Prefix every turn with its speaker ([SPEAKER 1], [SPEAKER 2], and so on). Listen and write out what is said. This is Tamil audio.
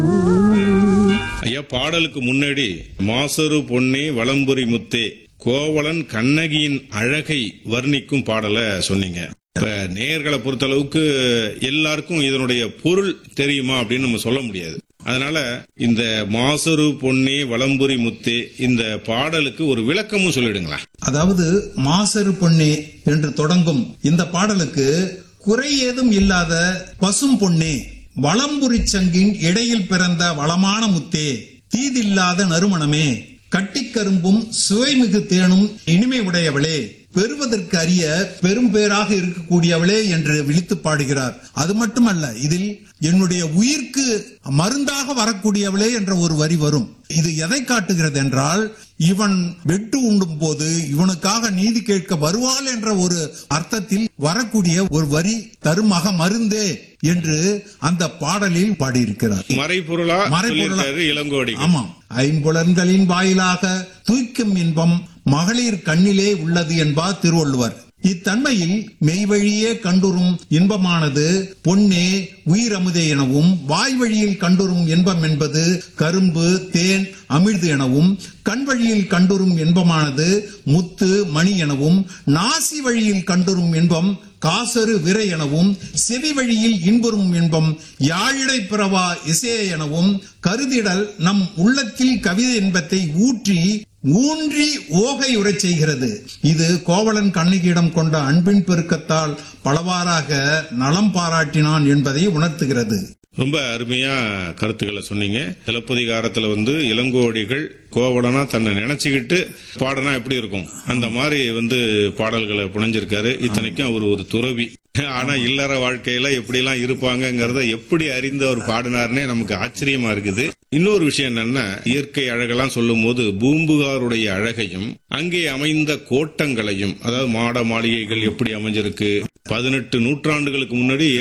[SPEAKER 1] ஐயா பாடலுக்கு முன்னாடி மாசரு பொன்னே வலம்புரி முத்தே கோவலன் கண்ணகியின் அழகை வர்ணிக்கும் பாடலை சொன்னீங்க இப்ப நேயர்களை பொறுத்தளவுக்கு எல்லாருக்கும் இதனுடைய பொருள் தெரியுமா அப்படின்னு நம்ம சொல்ல முடியாது அதனால இந்த மாசரு பொன்னே வலம்புரி முத்தே இந்த பாடலுக்கு ஒரு விளக்கமும் சொல்லிடுங்களா
[SPEAKER 2] அதாவது மாசரு பொன்னே என்று தொடங்கும் இந்த பாடலுக்கு குறை ஏதும் இல்லாத பசும் பொன்னே வளம்புரிச் சங்கின் இடையில் பிறந்த வளமான முத்தே தீதில்லாத நறுமணமே கட்டிக்கரும்பும் சுவைமிகு தேனும் இனிமை உடையவளே பெறுவதற்கு அரிய பெரும் பேராக இருக்கக்கூடியவளே என்று விழித்து பாடுகிறார் அது மட்டுமல்ல இதில் என்னுடைய உயிர்க்கு மருந்தாக வரக்கூடியவளே என்ற ஒரு வரி வரும் இது எதை காட்டுகிறது என்றால் இவன் வெட்டு உண்டும் போது இவனுக்காக நீதி கேட்க வருவாள் என்ற ஒரு அர்த்தத்தில் வரக்கூடிய ஒரு வரி தருமக மருந்தே என்று அந்த பாடலில் பாடியிருக்கிறார்
[SPEAKER 1] மறைபொருளா
[SPEAKER 2] மறைபொருளா.
[SPEAKER 1] சொல்லியிருக்காரு இளங்கோடி
[SPEAKER 2] ஆமாம் ஐம்புலன்களின் வாயிலாக தூய்க்கும் இன்பம் மகளிர் கண்ணிலே உள்ளது என்பார் திருவள்ளுவர் இத்தன்மையில் மெய்வழியே கண்டுறும் இன்பமானது பொன்னே உயிரமுதே எனவும் வாய் வழியில் கண்டுறும் இன்பம் என்பது கரும்பு தேன் அமிழ்து எனவும் கண் வழியில் கண்டுறும் இன்பமானது முத்து மணி எனவும் நாசி வழியில் கண்டுறும் இன்பம் காசரு விரை எனவும் செவி வழியில் இன்புறும் இன்பம் யாழிடை பிறவா இசைய எனவும் கருதிடல் நம் உள்ளத்தில் கவிதை இன்பத்தை ஊற்றி ஊன்றி ஓகை உறச் செய்கிறது இது கோவலன் கண்ணகியிடம் கொண்ட அன்பின் பெருக்கத்தால் பலவாறாக நலம் பாராட்டினான் என்பதை உணர்த்துகிறது
[SPEAKER 1] ரொம்ப அருமையா கருத்துக்களை சொன்னீங்க சிலப்பதிகாரத்துல வந்து இளங்கோடிகள் கோவலனா தன்னை நினைச்சுக்கிட்டு பாடனா எப்படி இருக்கும் அந்த மாதிரி வந்து பாடல்களை புனைஞ்சிருக்காரு இத்தனைக்கும் அவர் ஒரு துறவி ஆனா இல்லற வாழ்க்கையில எப்படி எல்லாம் இருப்பாங்கங்கறத எப்படி அறிந்து அவர் பாடினார்னே நமக்கு ஆச்சரியமா இருக்குது இன்னொரு விஷயம் என்னன்னா இயற்கை அழகெல்லாம் சொல்லும் போது பூம்புகாருடைய அழகையும் அங்கே அமைந்த கோட்டங்களையும் அதாவது மாட மாளிகைகள் எப்படி அமைஞ்சிருக்கு பதினெட்டு நூற்றாண்டுகளுக்கு முன்னாடி